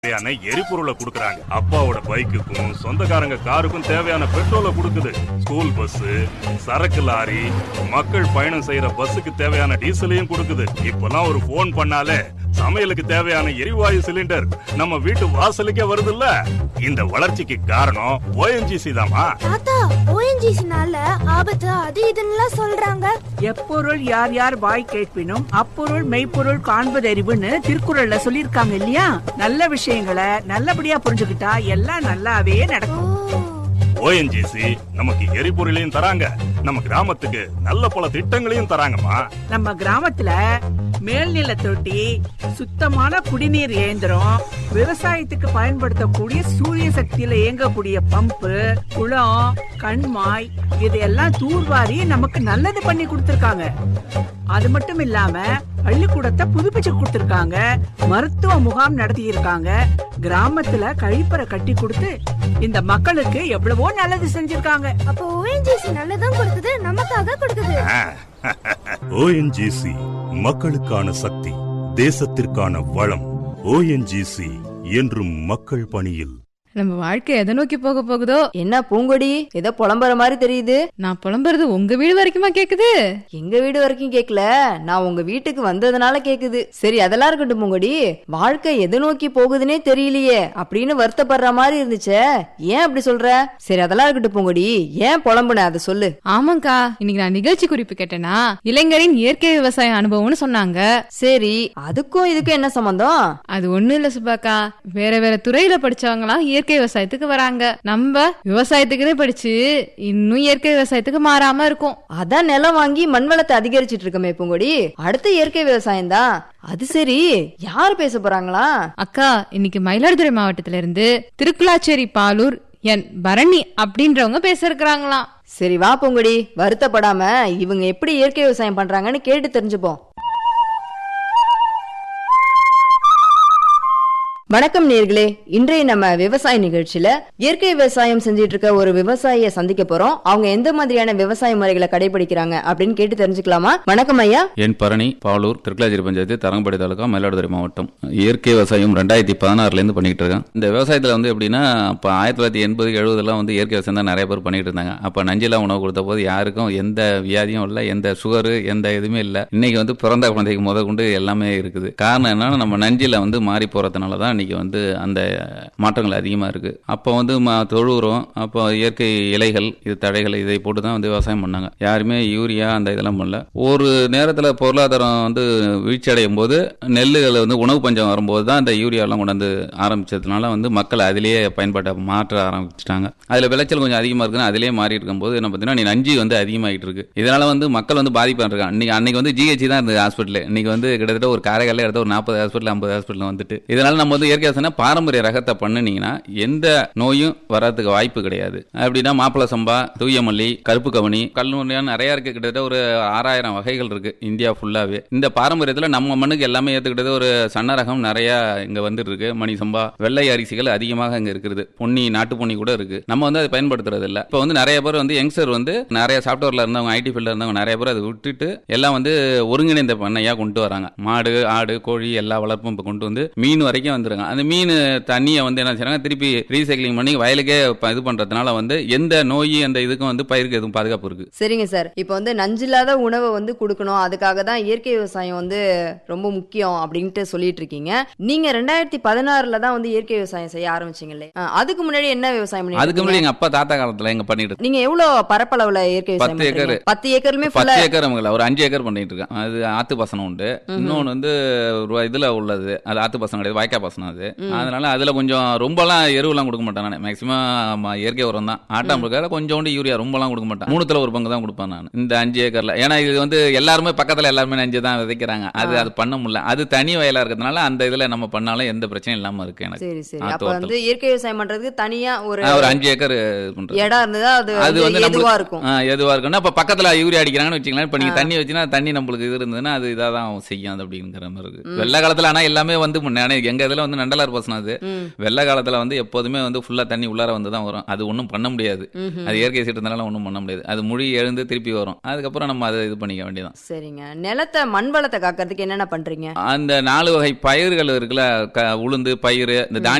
தேவையான எரிபொருளை கொடுக்கறாங்க அப்பாவோட பைக்குக்கும் சொந்தக்காரங்க காருக்கும் தேவையான பெட்ரோலை கொடுக்குது ஸ்கூல் பஸ் சரக்கு லாரி மக்கள் பயணம் செய்யற பஸ்ஸுக்கு தேவையான டீசலையும் கொடுக்குது இப்பெல்லாம் ஒரு ஃபோன் பண்ணாலே சமையலுக்கு தேவையான எரிவாயு சிலிண்டர் நம்ம வீட்டு வாசலுக்கே வருதுல்ல இந்த வளர்ச்சிக்கு காரணம் ஓஎன்ஜிசி தாமா தாத்தா ஓஎன்ஜிசினால ஆபத்து அது இதுன்னுலாம் சொல்றாங்க எப்பொருள் யார் யார் வாய் கேட்பினும் அப்பொருள் மெய்ப்பொருள் காண்பதறிவுன்னு திருக்குறள்ல சொல்லியிருக்காங்க இல்லையா நல்ல விஷயங்களை நல்லபடியா புரிஞ்சுக்கிட்டா எல்லாம் நல்லாவே ஓ நடக்கும் ஓஎன்ஜிசி நமக்கு எரிபொருளையும் தராங்க நம்ம கிராமத்துக்கு நல்ல பல திட்டங்களையும் தராங்கம்மா நம்ம கிராமத்துல மேல்நில தொட்டி சுத்தமான குடிநீர் இயந்திரம் விவசாயத்துக்கு பயன்படுத்தக்கூடிய சூரிய சக்தியில இயங்கக்கூடிய பம்பு குளம் கண்மாய் இதையெல்லாம் தூர்வாரி நமக்கு நல்லது பண்ணி கொடுத்திருக்காங்க அது மட்டும் இல்லாம பள்ளிக்கூடத்தை புதுப்பிச்சு கொடுத்திருக்காங்க மருத்துவ முகாம் நடத்தி இருக்காங்க கிராமத்துல கழிப்பறை கட்டி கொடுத்து இந்த மக்களுக்கு எவ்வளவோ நல்லது செஞ்சிருக்காங்க அப்போ ஓஎன்ஜிசி நல்லதும் கொடுக்குது நமக்காக கொடுக்குது ஓஎன்ஜிசி மக்களுக்கான சக்தி தேசத்திற்கான வளம் ஓஎன்ஜிசி என்றும் மக்கள் பணியில் நம்ம வாழ்க்கை எதை நோக்கி போக போகுதோ என்ன பூங்கொடி ஏதோ புலம்புற மாதிரி தெரியுது நான் புலம்புறது உங்க வீடு வரைக்குமா கேக்குது எங்க வீடு வரைக்கும் கேக்கல நான் உங்க வீட்டுக்கு வந்ததுனால கேக்குது சரி அதெல்லாம் இருக்கட்டும் பூங்கொடி வாழ்க்கை எதை நோக்கி போகுதுன்னே தெரியலையே அப்படின்னு வருத்தப்படுற மாதிரி இருந்துச்சே ஏன் அப்படி சொல்ற சரி அதெல்லாம் இருக்கட்டும் பூங்கொடி ஏன் புலம்புன அதை சொல்லு ஆமாங்கா இன்னைக்கு நான் நிகழ்ச்சி குறிப்பு கேட்டேனா இளைஞரின் இயற்கை விவசாய அனுபவம்னு சொன்னாங்க சரி அதுக்கும் இதுக்கும் என்ன சம்பந்தம் அது ஒண்ணும் இல்ல சுபாக்கா வேற வேற துறையில படிச்சவங்களாம் இயற்கை விவசாயத்துக்கு வராங்க நம்ம விவசாயத்துக்குன்னு படிச்சு இன்னும் இயற்கை விவசாயத்துக்கு மாறாம இருக்கும் அதான் நிலம் வாங்கி மண் வளத்தை அதிகரிச்சிட்டு இருக்கமே பூங்கொடி அடுத்த இயற்கை விவசாயம் தான் அது சரி யார் பேச போறாங்களா அக்கா இன்னைக்கு மயிலாடுதுறை மாவட்டத்துல இருந்து திருக்குலாச்சேரி பாலூர் என் பரணி அப்படின்றவங்க பேச இருக்கிறாங்களாம் சரி வா பூங்கொடி வருத்தப்படாம இவங்க எப்படி இயற்கை விவசாயம் பண்றாங்கன்னு கேட்டு தெரிஞ்சுப்போம் வணக்கம் நேர்களே இன்றைய நம்ம விவசாய நிகழ்ச்சியில இயற்கை விவசாயம் செஞ்சிட்டு இருக்க ஒரு விவசாயிய சந்திக்க போறோம் அவங்க எந்த மாதிரியான விவசாய முறைகளை கடைபிடிக்கிறாங்க அப்படின்னு கேட்டு தெரிஞ்சுக்கலாமா வணக்கம் ஐயா என் பரணி பாலூர் திருக்கலாச்சேரி பஞ்சாயத்து தரங்கம்பாடி தாலுகா மயிலாடுதுறை மாவட்டம் இயற்கை விவசாயம் ரெண்டாயிரத்தி பதினாறுலேருந்து பண்ணிக்கிட்டு இருக்கேன் இந்த விவசாயத்தில் வந்து எப்படின்னா இப்போ ஆயிரத்தி தொள்ளாயிரத்தி எண்பது எழுபதுலாம் வந்து இயற்கை விவசாயம் தான் நிறைய பேர் பண்ணிட்டு இருந்தாங்க அப்போ நஞ்சிலா உணவு கொடுத்த போது யாருக்கும் எந்த வியாதியும் இல்லை எந்த சுகரு எந்த இதுவுமே இல்லை இன்னைக்கு வந்து பிறந்த குழந்தைக்கு முத கொண்டு எல்லாமே இருக்குது காரணம் என்னன்னா நம்ம நஞ்சில வந்து மாறி போகிறதுனால தான் இன்னைக்கு வந்து அந்த மாற்றங்கள் அதிகமாக இருக்குது அப்போ வந்து ம தொழு உரம் அப்போ இயற்கை இலைகள் இது தழைகள் இதை போட்டு தான் வந்து விவசாயம் பண்ணாங்க யாருமே யூரியா அந்த இதெல்லாம் பண்ணல ஒரு நேரத்தில் பொருளாதாரம் வந்து வீழ்ச்சி அடையும் போது நெல்லுகள் வந்து உணவு பஞ்சம் வரும்போது தான் இந்த யூரியாலாம் கொண்டாந்து ஆரம்பிச்சதுனால வந்து மக்கள் அதிலேயே பயன்பாட்டை மாற்ற ஆரம்பிச்சிட்டாங்க அதில் விளைச்சல் கொஞ்சம் அதிகமாக இருக்குன்னு அதிலேயே மாறி இருக்கும்போது என்ன பார்த்தீங்கன்னா நீ நஞ்சு வந்து அதிகமாகிட்டு இருக்கு இதனால வந்து மக்கள் வந்து பாதிப்பாக இருக்காங்க இன்னைக்கு அன்னைக்கு வந்து ஜிஹெச் தான் இருந்தது ஹாஸ்பிட்டல் இன்னைக்கு வந்து கிட்டத்தட்ட ஒரு காரைக்காலில் எடுத்த ஒரு நாற்பது ஹாஸ்பிட்டல் ஐம்பது ஹாஸ்பிட்டல் வந்துட்டு இதனால நம்ம வந்து இயற்கை விவசாயம் பாரம்பரிய ரகத்தை பண்ணுனீங்கன்னா எந்த நோயும் வர்றதுக்கு வாய்ப்பு கிடையாது அப்படின்னா மாப்பிள சம்பா தூய மல்லி கருப்பு கவனி கல்லூரியான நிறைய இருக்கு கிட்டத்தட்ட ஒரு ஆறாயிரம் வகைகள் இருக்கு இந்தியா ஃபுல்லாவே இந்த பாரம்பரியத்தில் நம்ம மண்ணுக்கு எல்லாமே ஏற்றுக்கிட்டது ஒரு சன்ன ரகம் நிறைய இங்க வந்துட்டு இருக்கு மணி சம்பா வெள்ளை அரிசிகள் அதிகமாக இங்க இருக்குது பொன்னி நாட்டு பொன்னி கூட இருக்கு நம்ம வந்து அதை பயன்படுத்துறது இல்ல இப்போ வந்து நிறைய பேர் வந்து யங்ஸ்டர் வந்து நிறைய சாஃப்ட்வேர்ல இருந்தவங்க ஐடி ஃபீல்ட்ல இருந்தவங்க நிறைய பேர் அதை விட்டுட்டு எல்லாம் வந்து ஒருங்கிணைந்த பண்ணையா கொண்டு வராங்க மாடு ஆடு கோழி எல்லா வளர்ப்பும் இப்போ கொண்டு வந்து மீன் வரைக்கும் வந்துருங்க அந்த மீன் தண்ணியை வந்து என்ன செய்றாங்க திருப்பி ரீசைக்ளிங் பண்ணி வயலுக்கே ப- இது பண்றதுனால வந்து எந்த நோய் அந்த இதுக்கும் வந்து பயிருக்கு எதுவும் பாதுகாப்பு இருக்கு சரிங்க சார் இப்போ வந்து நஞ்சில்லாத உணவை வந்து கொடுக்கணும் அதுக்காக தான் இயற்கை விவசாயம் வந்து ரொம்ப முக்கியம் அப்படின்ட்டு சொல்லிட்டு இருக்கீங்க நீங்க ரெண்டாயிரத்தி பதினாறுல தான் வந்து இயற்கை விவசாயம் செய்ய ஆரம்பிச்சீங்களே அஹ், அதுக்கு முன்னாடி என்ன விவசாயம் பண்ணிட்டு அதுக்கு முன்னாடி இருக்கீங்க? எங்க அப்பா தாத்தா காலத்துல எங்க பண்ணிட்டு இருந்தாங்க. நீங்க எவ்வளவு பரப்பளவுல இயற்கை விவசாயம் பத்து பண்றீங்க? ஏக்கர். பத்து ஏக்கருமே ஃபுல்லா பத்து ஏக்கர் நமக்கு ஒரு அஞ்சு ஏக்கர் பண்ணிட்டு இருக்கேன் அது ஆத்து பாசனம் உண்டு இன்னொன்னு வந்து ஒரு இதுல உள்ளது அது ஆத்து பாசனம் கிடையாது வாய்க்கா பாசனம் அது அதனால அதுல கொஞ்சம் ரொம்பலாம் எருவெல்லாம் கொடுக்க மாட்டேன் நான் மேக்சிமம் இயற்கை உரம் தான் ஆட்டாம்புக்கால கொஞ்சோண்டு யூரியா ரொம்பலாம் கொடுக்க மாட்டேன் மூணுத்துல ஒரு பங்கு தான் கொடுப்பேன் நான் இந்த அஞ்சு ஏக்கர்ல ஏன்னா இது வந்து எல்லாருமே பக்கத்துல எல்லாருமே நஞ்சு தான் விதைக்கிறாங்க அது அது பண்ண முடியல அது தனி வயலா இருக்கிறதுனால அந்த இதுல நம்ம பண்ணாலும் எந்த பிரச்சனையும் இல்லாம இருக்கு எனக்கு சரி சரி ஆத்து அப்ப ஓரத்துல. வந்து இயற்கை விவசாயம் பண்றதுக்கு தனியா ஒரு ஆ, ஒரு அஞ்சு ஏக்கர் இது பண்றேன் இடம் இருந்ததா அது அது வந்து வந்து எதுவா நம்மளுக்கு- இருக்கும் ஆ, எதுவா இருக்கும்னா இப்ப பக்கத்துல யூரியா அடிக்கிறாங்கன்னு வச்சுக்கலாம் இப்ப நீங்க தண்ணி வச்சுன்னா தண்ணி நம்மளுக்கு இது இருந்ததுன்னா அது இதாக தான் செய்யும் அது அப்படிங்கிற மாதிரி இருக்கு வெள்ள காலத்துல ஆனா எல்லாமே வந்து முன்ன- ஆனா எங்க இதுல வந்து நண்டலார் பாசனம் அது ம். வெள்ள காலத்துல வந்து எப்போதுமே வந்து ஃபுல்லா தண்ணி உள்ளார வந்து தான் வரும் அது ஒன்றும் பண்ண முடியாது ம்ஹும். அது இயற்கை சீற்றத்தினால ஒன்றும் பண்ண முடியாது அது மொழி எழுந்து திருப்பி வரும் அதுக்கப்புறம் நம்ம அதை இது பண்ணிக்க வேண்டியதான் சரிங்க நிலத்தை மண் வளத்தை காக்கிறதுக்கு என்னென்ன பண்றீங்க அந்த நாலு வகை பயிர்கள் இருக்குல்ல க- உளுந்து பயிர் இந்த தானிய